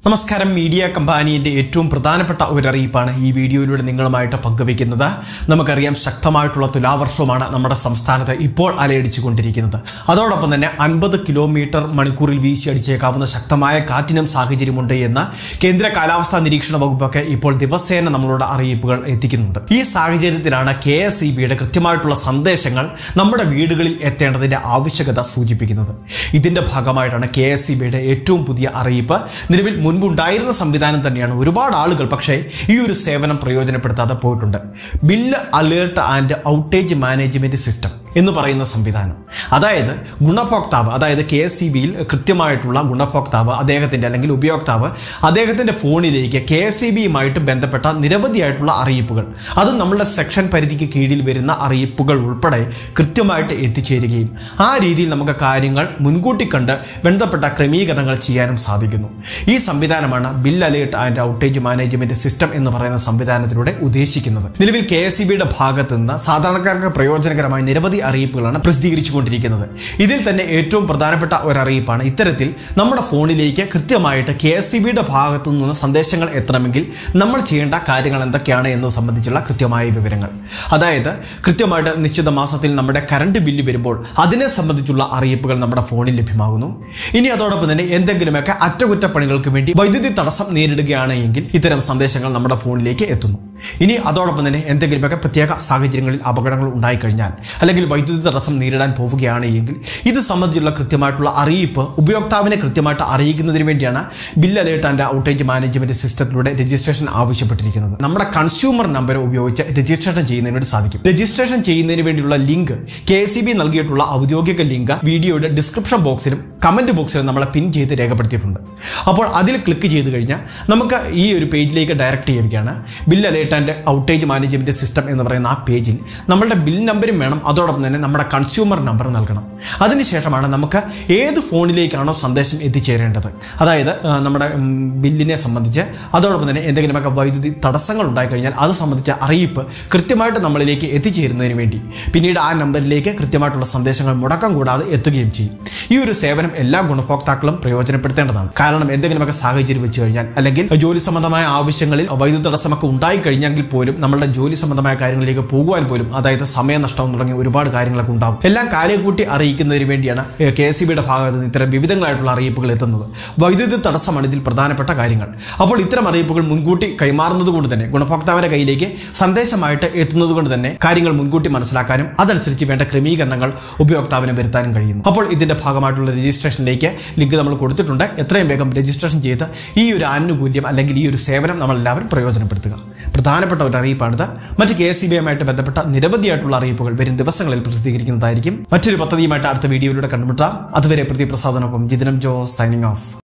നമസ്കാരം മീഡിയ കമ്പാനിയുടെ ഏറ്റവും പ്രധാനപ്പെട്ട ഒരു അറിയിപ്പാണ് ഈ വീഡിയോയിലൂടെ നിങ്ങളുമായിട്ട് പങ്കുവെക്കുന്നത് നമുക്കറിയാം ശക്തമായിട്ടുള്ള തുലാവർഷമാണ് നമ്മുടെ സംസ്ഥാനത്ത് ഇപ്പോൾ അലയടിച്ചുകൊണ്ടിരിക്കുന്നത് അതോടൊപ്പം തന്നെ അൻപത് കിലോമീറ്റർ മണിക്കൂറിൽ വീശിയടിച്ചേക്കാവുന്ന ശക്തമായ കാറ്റിനും സാഹചര്യമുണ്ട് എന്ന് കേന്ദ്ര കാലാവസ്ഥാ നിരീക്ഷണ വകുപ്പൊക്കെ ഇപ്പോൾ ദിവസേന നമ്മളോട് അറിയിപ്പുകൾ എത്തിക്കുന്നുണ്ട് ഈ സാഹചര്യത്തിലാണ് കെ എസ് ഇ ബിയുടെ കൃത്യമായിട്ടുള്ള സന്ദേശങ്ങൾ നമ്മുടെ വീടുകളിൽ എത്തേണ്ടതിന്റെ ആവശ്യകത സൂചിപ്പിക്കുന്നത് ഇതിന്റെ ഭാഗമായിട്ടാണ് കെ എസ് ഇ ബിയുടെ ഏറ്റവും പുതിയ അറിയിപ്പ് നിലവിൽ മുൻപുണ്ടായിരുന്ന സംവിധാനം തന്നെയാണ് ഒരുപാട് ആളുകൾ പക്ഷേ ഈ ഒരു സേവനം പ്രയോജനപ്പെടുത്താതെ പോയിട്ടുണ്ട് bill alert and outage management system എന്ന് പറയുന്ന സംവിധാനം അതായത് ഗുണഭോക്താവ് അതായത് കെ എസ് സി ബിയിൽ കൃത്യമായിട്ടുള്ള ഗുണഭോക്താവ് അദ്ദേഹത്തിന്റെ അല്ലെങ്കിൽ ഉപയോക്താവ് അദ്ദേഹത്തിന്റെ ഫോണിലേക്ക് കെ എസ് സി ബിയുമായിട്ട് ബന്ധപ്പെട്ട നിരവധിയായിട്ടുള്ള അറിയിപ്പുകൾ അത് നമ്മളുടെ സെക്ഷൻ പരിധിക്ക് കീഴിൽ വരുന്ന അറിയിപ്പുകൾ ഉൾപ്പെടെ കൃത്യമായിട്ട് എത്തിച്ചേരുകയും ആ രീതിയിൽ നമുക്ക് കാര്യങ്ങൾ മുൻകൂട്ടി കണ്ട് ബന്ധപ്പെട്ട ക്രമീകരണങ്ങൾ ചെയ്യാനും സാധിക്കുന്നു ഈ സംവിധാനമാണ് bill alert and outage management system എന്ന് പറയുന്ന സംവിധാനത്തിലൂടെ ഉദ്ദേശിക്കുന്നത് നിലവിൽ കെ എസ് സി ബിയുടെ ഭാഗത്ത് നിന്ന് സാധാരണക്കാർക്ക് പ്രയോജനകരമായ നിരവധി അറിയിപ്പുകളാണ് പ്രസിദ്ധീകരിച്ചുകൊണ്ടിരിക്കുന്നത് ഇതിൽ തന്നെ ഏറ്റവും പ്രധാനപ്പെട്ട ഒരു അറിയിപ്പാണ് ഇത്തരത്തിൽ നമ്മുടെ ഫോണിലേക്ക് കൃത്യമായിട്ട് കെ എസ് സി ബിയുടെ ഭാഗത്തു നിന്ന് സന്ദേശങ്ങൾ എത്തണമെങ്കിൽ നമ്മൾ ചെയ്യേണ്ട കാര്യങ്ങൾ എന്തൊക്കെയാണ് എന്നത് സംബന്ധിച്ചുള്ള കൃത്യമായ വിവരങ്ങൾ അതായത് കൃത്യമായിട്ട് നിശ്ചിത മാസത്തിൽ നമ്മുടെ കറണ്ട് ബില്ല് വരുമ്പോൾ അതിനെ സംബന്ധിച്ചുള്ള അറിയിപ്പുകൾ നമ്മുടെ ഫോണിൽ ലഭ്യമാകുന്നു ഇനി അതോടൊപ്പം തന്നെ എന്തെങ്കിലുമൊക്കെ അറ്റകുറ്റപ്പണികൾക്ക് വേണ്ടി വൈദ്യുതി തടസ്സം നേരിടുകയാണ് എങ്കിൽ ഇത്തരം സന്ദേശങ്ങൾ നമ്മുടെ ഫോണിലേക്ക് എത്തുന്നു ഇനി അതോടൊപ്പം തന്നെ എന്തെങ്കിലുമൊക്കെ പ്രത്യേക സാഹചര്യങ്ങളിൽ അപകടങ്ങൾ ഉണ്ടായിക്കഴിഞ്ഞാൽ അല്ലെങ്കിൽ വൈദ്യുതി തടസ്സം നേരിടാൻ പോവുകയാണ് എങ്കിൽ ഇത് സംബന്ധിച്ചുള്ള കൃത്യമായിട്ടുള്ള അറിയിപ്പ് ഉപയോക്താവിനെ കൃത്യമായിട്ട് അറിയിക്കുന്നതിന് വേണ്ടിയാണ് bill alert and outage management സിസ്റ്റത്തിലൂടെ രജിസ്ട്രേഷൻ ആവശ്യപ്പെട്ടിരിക്കുന്നത് നമ്മുടെ കൺസ്യൂമർ നമ്പർ ഉപയോഗിച്ച് രജിസ്ട്രേഷൻ ചെയ്യുന്നതിന് വേണ്ടി സാധിക്കും രജിസ്ട്രേഷൻ ചെയ്യുന്നതിന് വേണ്ടിയുള്ള ലിങ്ക് കെ സി ബി നൽകിയിട്ടുള്ള ഔദ്യോഗിക ലിങ്ക് വീഡിയോയുടെ ഡിസ്ക്രിപ്ഷൻ ബോക്സിലും കമന്റ് ബോക്സിലും നമ്മളെ പിൻ ചെയ്ത് രേഖപ്പെടുത്തിയിട്ടുണ്ട് അപ്പോൾ അതിൽ ക്ലിക്ക് ചെയ്ത് കഴിഞ്ഞാൽ നമുക്ക് ഈ ഒരു പേജിലേക്ക് ഡയറക്റ്റ് ചെയ്യുകയാണ് bill alert and outage management system എന്ന് പറയുന്ന ആ പേജിൽ നമ്മളുടെ ബിൽ നമ്പരും വേണം അതോടൊപ്പം തന്നെ നമ്മുടെ കൺസ്യൂമർ നമ്പർ നൽകണം അതിനുശേഷമാണ് നമുക്ക് ഏത് ഫോണിലേക്കാണോ സന്ദേശം എത്തിച്ചേരേണ്ടത് അതായത് ആ, നമ്മുടെ ഉം, ബില്ലിനെ സംബന്ധിച്ച് അതോടൊപ്പം തന്നെ എന്തെങ്കിലുമൊക്കെ വൈദ്യുതി തടസ്സങ്ങൾ ഉണ്ടായിക്കഴിഞ്ഞാൽ അത് സംബന്ധിച്ച അറിയിപ്പ് കൃത്യമായിട്ട് നമ്മളിലേക്ക് എത്തിച്ചേരുന്നതിന് വേണ്ടി പിന്നീട് ആ നമ്പറിലേക്ക് കൃത്യമായിട്ടുള്ള സന്ദേശങ്ങൾ മുടക്കം കൂടാതെ എത്തുകയും ചെയ്യും ഈ ഒരു സേവനം എല്ലാ ഗുണഭോക്താക്കളും പ്രയോജനപ്പെടുത്തേണ്ടതാണ് കാരണം എന്തെങ്കിലുമൊക്കെ സാഹചര്യം വെച്ച് കഴിഞ്ഞാൽ അല്ലെങ്കിൽ ജോലി സംബന്ധമായ ആവശ്യങ്ങളിൽ വൈദ്യുതി തടസ്സമൊക്കെ ഉണ്ടായി കഴിഞ്ഞെങ്കിൽ പോലും നമ്മളുടെ ജോലി സംബന്ധമായ കാര്യങ്ങളിലേക്ക് പോകുവാൻ പോലും അതായത് സമയനഷ്ടം തുടങ്ങിയ ഒരുപാട് കാര്യങ്ങളൊക്കെ ഉണ്ടാകും എല്ലാം കാര്യക്കൂട്ടി അറിയിക്കുന്നതിന് വേണ്ടിയാണ് കെ എസ് ബിയുടെ ഭാഗത്ത് നിന്ന് ഇത്തരം വിവിധങ്ങളായിട്ടുള്ള അറിയിപ്പുകൾ എത്തുന്നത് വൈദ്യുതി തടസ്സമാണ് ഇതിൽ പ്രധാനപ്പെട്ട കാര്യങ്ങൾ അപ്പോൾ ഇത്തരം അറിയിപ്പുകൾ മുൻകൂട്ടി കൈമാറുന്നത് കൊണ്ട് തന്നെ ഗുണഭോക്താവിന്റെ കയ്യിലേക്ക് സന്ദേശമായിട്ട് എത്തുന്നത് കൊണ്ട് തന്നെ കാര്യങ്ങൾ മുൻകൂട്ടി മനസ്സിലാക്കാനും അതനുസരിച്ച് വേണ്ട ക്രമീകരണങ്ങൾ ഉപയോക്താവിന് വരുത്താനും കഴിയുന്നു അപ്പോൾ ഇതിന്റെ ഭാഗമായിട്ടുള്ള രജിസ്ട്രേഷനിലേക്ക് ലിങ്ക് നമ്മൾ കൊടുത്തിട്ടുണ്ട് എത്രയും വേഗം രജിസ്ട്രേഷൻ ചെയ്ത് ഈ ഒരു ആനുകൂല്യം അല്ലെങ്കിൽ ഈ ഒരു സേവനം നമ്മൾ എല്ലാവരും പ്രയോജനപ്പെടുത്തുക പ്രധാനപ്പെട്ട ഒരു അറിയിപ്പാണിത് മറ്റ് കെ എസ് സി ബിയുമായിട്ട് ബന്ധപ്പെട്ട നിരവധിയായിട്ടുള്ള അറിയിപ്പുകൾ വരും ദിവസങ്ങളിൽ പ്രസിദ്ധീകരിക്കുന്നതായിരിക്കും മറ്റൊരു പദ്ധതിയുമായിട്ട് അടുത്ത വീഡിയോയിലൂടെ കണ്ടുമുട്ടാം അതുവരെ പ്രതിപ്രസാദനൊപ്പം ജിതനം ജോ സൈനിങ് ഓഫ്